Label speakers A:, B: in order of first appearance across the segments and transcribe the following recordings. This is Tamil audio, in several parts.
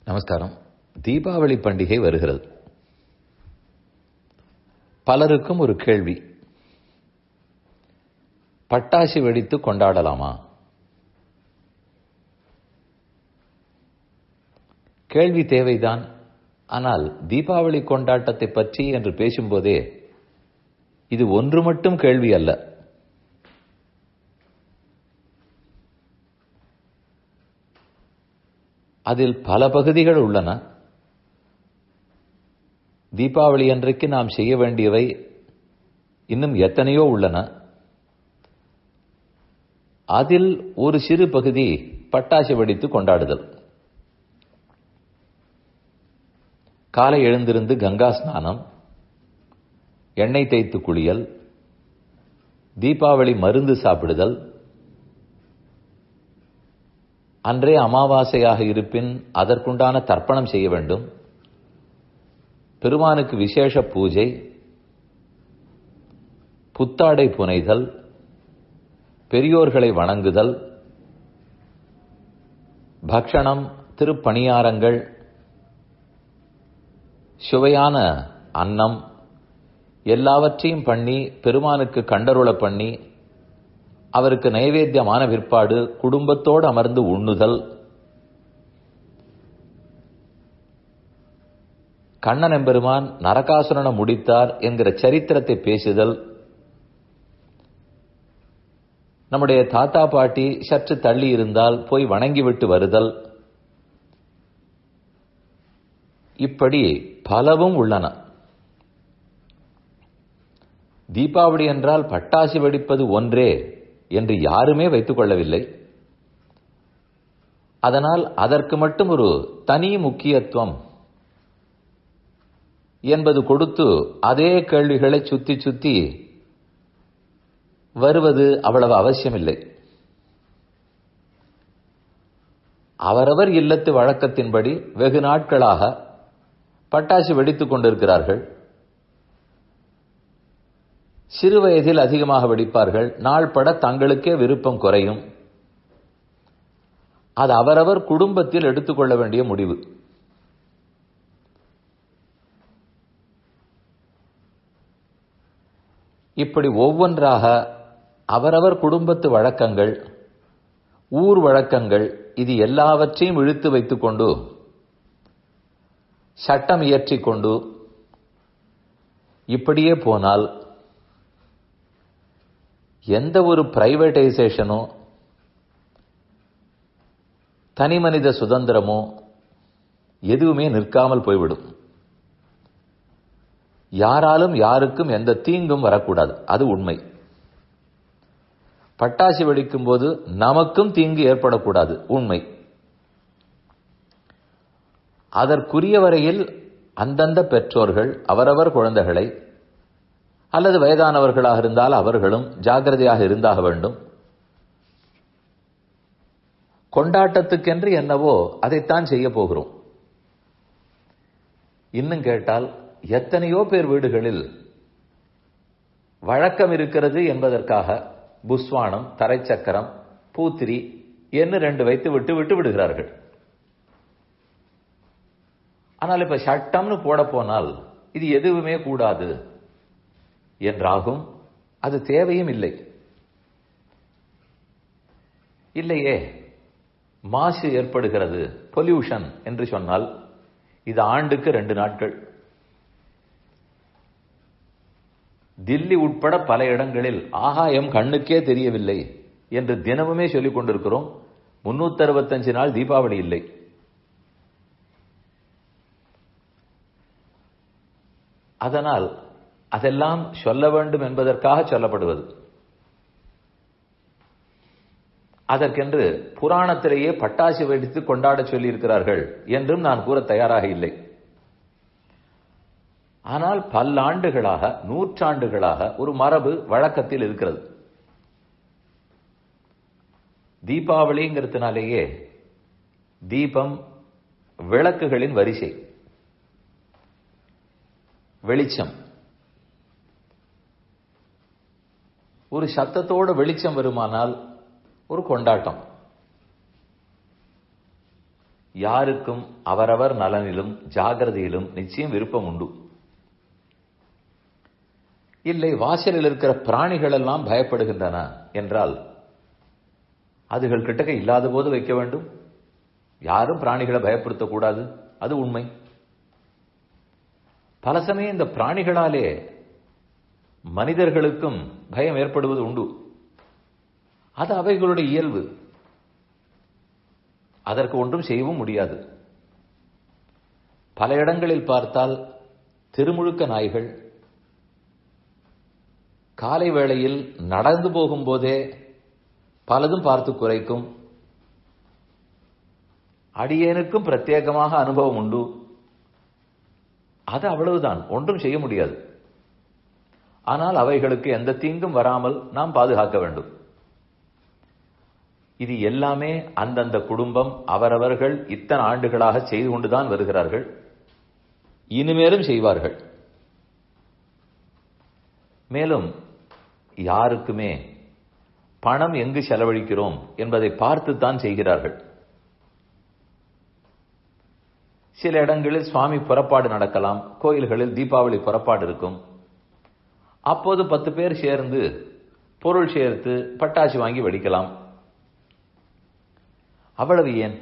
A: நமஸ்காரம் தீபாவளி பண்டிகை வருகிறது பலருக்கும் ஒரு கேள்வி பட்டாசு வெடித்து கொண்டாடலாமா கேள்வி தேவைதான் ஆனால் தீபாவளி கொண்டாட்டத்தை பற்றி என்று பேசும்போதே இது ஒன்று மட்டும் கேள்வி அல்ல அதில் பல பகுதிகள் உள்ளன தீபாவளி அன்றைக்கு நாம் செய்ய வேண்டியவை இன்னும் எத்தனையோ உள்ளன அதில் ஒரு சிறு பகுதி பட்டாசு வெடித்து கொண்டாடுதல் காலை எழுந்திருந்து கங்கா ஸ்நானம் எண்ணெய் தேய்த்து குளியல் தீபாவளி மருந்து சாப்பிடுதல் அன்றே அமாவாசையாக இருப்பின் அதற்குண்டான தர்ப்பணம் செய்ய வேண்டும் பெருமானுக்கு விசேஷ பூஜை புத்தாடை புனைதல் பெரியோர்களை வணங்குதல் பக்ஷணம் திருப்பணியாரங்கள் சுவையான அன்னம் எல்லாவற்றையும் பண்ணி பெருமானுக்கு கண்டருள பண்ணி அவருக்கு நைவேத்தியமான பிற்பாடு குடும்பத்தோடு அமர்ந்து உண்ணுதல் கண்ணன் எம்பெருமான் நரகாசுரனை முடித்தார் என்கிற சரித்திரத்தை பேசுதல் நம்முடைய தாத்தா பாட்டி சற்று தள்ளி இருந்தால் போய் வணங்கிவிட்டு வருதல் இப்படி பலவும் உள்ளன தீபாவளி என்றால் பட்டாசு வெடிப்பது ஒன்றே என்று யாருமே வைத்துக் கொள்ளவில்லை அதனால் அதற்கு மட்டும் ஒரு தனி முக்கியத்துவம் என்பது கொடுத்து அதே கேள்விகளை சுத்தி சுத்தி வருவது அவ்வளவு அவசியமில்லை அவரவர் இல்லத்து வழக்கத்தின்படி வெகு நாட்களாக பட்டாசு வெடித்துக் கொண்டிருக்கிறார்கள் சிறு வயதில் அதிகமாக வெடிப்பார்கள் நாள்பட தங்களுக்கே விருப்பம் குறையும் அது அவரவர் குடும்பத்தில் எடுத்துக்கொள்ள வேண்டிய முடிவு இப்படி ஒவ்வொன்றாக அவரவர் குடும்பத்து வழக்கங்கள் ஊர் வழக்கங்கள் இது எல்லாவற்றையும் இழுத்து வைத்துக் கொண்டு சட்டம் இயற்றிக் கொண்டு இப்படியே போனால் எந்த ஒரு பிரைவேட்டைசேஷனோ தனி மனித சுதந்திரமோ எதுவுமே நிற்காமல் போய்விடும் யாராலும் யாருக்கும் எந்த தீங்கும் வரக்கூடாது அது உண்மை பட்டாசு வெடிக்கும் போது நமக்கும் தீங்கு ஏற்படக்கூடாது உண்மை அதற்குரிய வரையில் அந்தந்த பெற்றோர்கள் அவரவர் குழந்தைகளை அல்லது வயதானவர்களாக இருந்தால் அவர்களும் ஜாகிரதையாக இருந்தாக வேண்டும் கொண்டாட்டத்துக்கென்று என்னவோ அதைத்தான் செய்ய போகிறோம் இன்னும் கேட்டால் எத்தனையோ பேர் வீடுகளில் வழக்கம் இருக்கிறது என்பதற்காக புஸ்வானம் தரைச்சக்கரம் பூத்திரி என்று ரெண்டு வைத்து விட்டு விட்டு விடுகிறார்கள் ஆனால் இப்ப சட்டம்னு போட போனால் இது எதுவுமே கூடாது என்றாகும் அது தேவையும் இல்லை இல்லையே மாசு ஏற்படுகிறது பொல்யூஷன் என்று சொன்னால் இது ஆண்டுக்கு ரெண்டு நாட்கள் தில்லி உட்பட பல இடங்களில் ஆகாயம் கண்ணுக்கே தெரியவில்லை என்று தினமுமே சொல்லிக் கொண்டிருக்கிறோம் முன்னூத்தி அறுபத்தஞ்சு நாள் தீபாவளி இல்லை அதனால் அதெல்லாம் சொல்ல வேண்டும் என்பதற்காக சொல்லப்படுவது அதற்கென்று புராணத்திலேயே பட்டாசு வெடித்து கொண்டாட சொல்லியிருக்கிறார்கள் என்றும் நான் கூற தயாராக இல்லை ஆனால் பல்லாண்டுகளாக நூற்றாண்டுகளாக ஒரு மரபு வழக்கத்தில் இருக்கிறது தீபாவளிங்கிறதுனாலேயே தீபம் விளக்குகளின் வரிசை வெளிச்சம் ஒரு சத்தத்தோட வெளிச்சம் வருமானால் ஒரு கொண்டாட்டம் யாருக்கும் அவரவர் நலனிலும் ஜாகிரதையிலும் நிச்சயம் விருப்பம் உண்டு இல்லை வாசலில் இருக்கிற பிராணிகள் எல்லாம் பயப்படுகின்றன என்றால் அதுகள் கிட்டக்க இல்லாத போது வைக்க வேண்டும் யாரும் பிராணிகளை பயப்படுத்தக்கூடாது அது உண்மை பல சமயம் இந்த பிராணிகளாலே மனிதர்களுக்கும் பயம் ஏற்படுவது உண்டு அது அவைகளுடைய இயல்பு அதற்கு ஒன்றும் செய்யவும் முடியாது பல இடங்களில் பார்த்தால் திருமுழுக்க நாய்கள் காலை வேளையில் நடந்து போகும்போதே பலதும் பார்த்து குறைக்கும் அடியேனுக்கும் பிரத்யேகமாக அனுபவம் உண்டு அது அவ்வளவுதான் ஒன்றும் செய்ய முடியாது ஆனால் அவைகளுக்கு எந்த தீங்கும் வராமல் நாம் பாதுகாக்க வேண்டும் இது எல்லாமே அந்தந்த குடும்பம் அவரவர்கள் இத்தனை ஆண்டுகளாக செய்து கொண்டுதான் வருகிறார்கள் இனிமேலும் செய்வார்கள் மேலும் யாருக்குமே பணம் எங்கு செலவழிக்கிறோம் என்பதை பார்த்துத்தான் செய்கிறார்கள் சில இடங்களில் சுவாமி புறப்பாடு நடக்கலாம் கோயில்களில் தீபாவளி புறப்பாடு இருக்கும் அப்போது பத்து பேர் சேர்ந்து பொருள் சேர்த்து பட்டாசு வாங்கி வெடிக்கலாம் அவ்வளவு ஏன்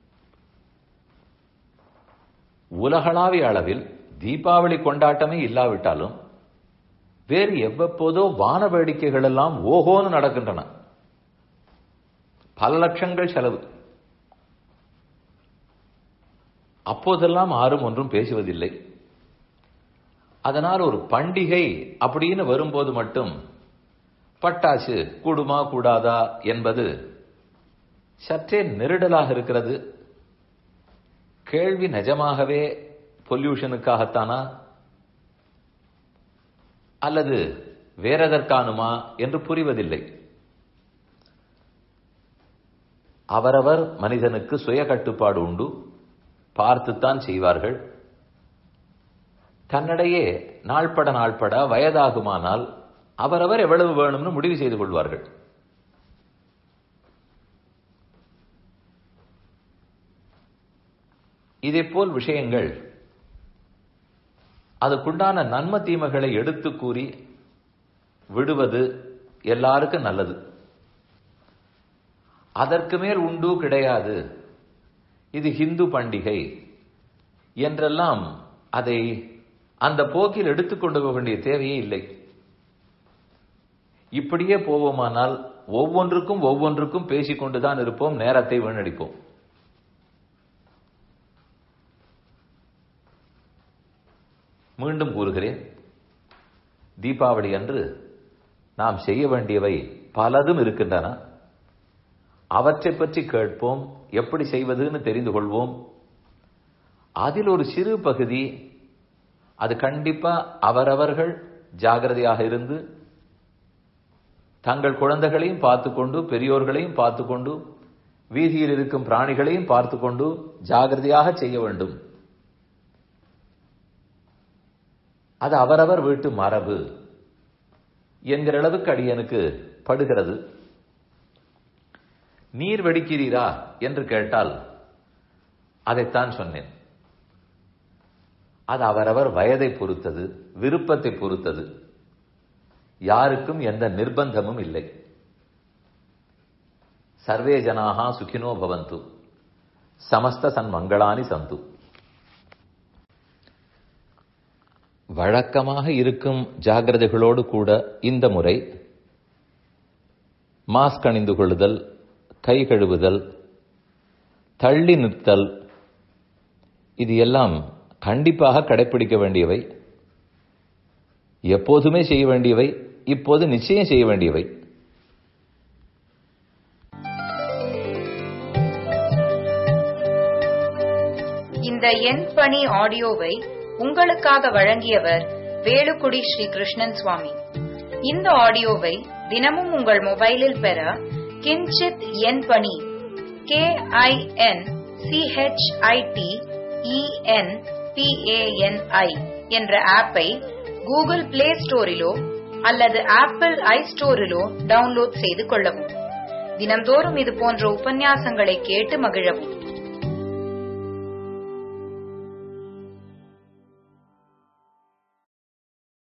A: உலகளாவிய அளவில் தீபாவளி கொண்டாட்டமே இல்லாவிட்டாலும் வேறு எவ்வப்போதோ வான வேடிக்கைகள் எல்லாம் ஓஹோன்னு நடக்கின்றன பல லட்சங்கள் செலவு அப்போதெல்லாம் யாரும் ஒன்றும் பேசுவதில்லை அதனால் ஒரு பண்டிகை அப்படின்னு வரும்போது மட்டும் பட்டாசு கூடுமா கூடாதா என்பது சற்றே நெருடலாக இருக்கிறது கேள்வி நிஜமாகவே பொல்யூஷனுக்காகத்தானா அல்லது வேறெதற்கானுமா என்று புரிவதில்லை அவரவர் மனிதனுக்கு சுய கட்டுப்பாடு உண்டு பார்த்துத்தான் செய்வார்கள் தன்னிடையே நாள்பட நாள்பட வயதாகுமானால் அவரவர் எவ்வளவு வேணும்னு முடிவு செய்து கொள்வார்கள் இதேபோல் விஷயங்கள் அதுக்குண்டான நன்ம தீமைகளை எடுத்து கூறி விடுவது எல்லாருக்கும் நல்லது அதற்கு மேல் உண்டு கிடையாது இது ஹிந்து பண்டிகை என்றெல்லாம் அதை அந்த போக்கில் எடுத்துக்கொண்டு போக வேண்டிய தேவையே இல்லை இப்படியே போவோமானால் ஒவ்வொன்றுக்கும் ஒவ்வொன்றுக்கும் பேசிக்கொண்டுதான் இருப்போம் நேரத்தை வீணடிப்போம் மீண்டும் கூறுகிறேன் தீபாவளி அன்று நாம் செய்ய வேண்டியவை பலதும் இருக்கின்றன அவற்றை பற்றி கேட்போம் எப்படி செய்வதுன்னு தெரிந்து கொள்வோம் அதில் ஒரு சிறு பகுதி அது கண்டிப்பா அவரவர்கள் ஜாகிரதையாக இருந்து தங்கள் குழந்தைகளையும் பார்த்துக்கொண்டு பெரியோர்களையும் பார்த்துக்கொண்டு வீதியில் இருக்கும் பிராணிகளையும் பார்த்துக்கொண்டு ஜாகிரதையாக செய்ய வேண்டும் அது அவரவர் வீட்டு மரபு என்கிற அளவுக்கு அடியனுக்கு படுகிறது நீர் வெடிக்கிறீரா என்று கேட்டால் அதைத்தான் சொன்னேன் அது அவரவர் வயதை பொறுத்தது விருப்பத்தை பொறுத்தது யாருக்கும் எந்த நிர்பந்தமும் இல்லை சர்வே ஜனாகா சுகினோ பவந்து சமஸ்த சன் மங்களானி சந்து வழக்கமாக இருக்கும் ஜாகிரதைகளோடு கூட இந்த முறை மாஸ்க் அணிந்து கொள்ளுதல் கை கழுவுதல் தள்ளி நிறுத்தல் இது எல்லாம் கண்டிப்பாக கடைபிடிக்க வேண்டியவை எப்போதுமே செய்ய வேண்டியவை இப்போது நிச்சயம் செய்ய வேண்டியவை
B: இந்த எண் பணி ஆடியோவை உங்களுக்காக வழங்கியவர் வேலுக்குடி ஸ்ரீ கிருஷ்ணன் சுவாமி இந்த ஆடியோவை தினமும் உங்கள் மொபைலில் பெற கிஞ்சித் எண் பணி கே ஐ என் சிஹெச்ஐடி இஎன் பிஏஎன்ஐ என்ற ஆப்பை கூகுள் பிளே ஸ்டோரிலோ அல்லது ஆப்பிள் ஐ ஸ்டோரிலோ டவுன்லோட் செய்து கொள்ளவும் தினந்தோறும் இது போன்ற உபன்யாசங்களை கேட்டு மகிழவும்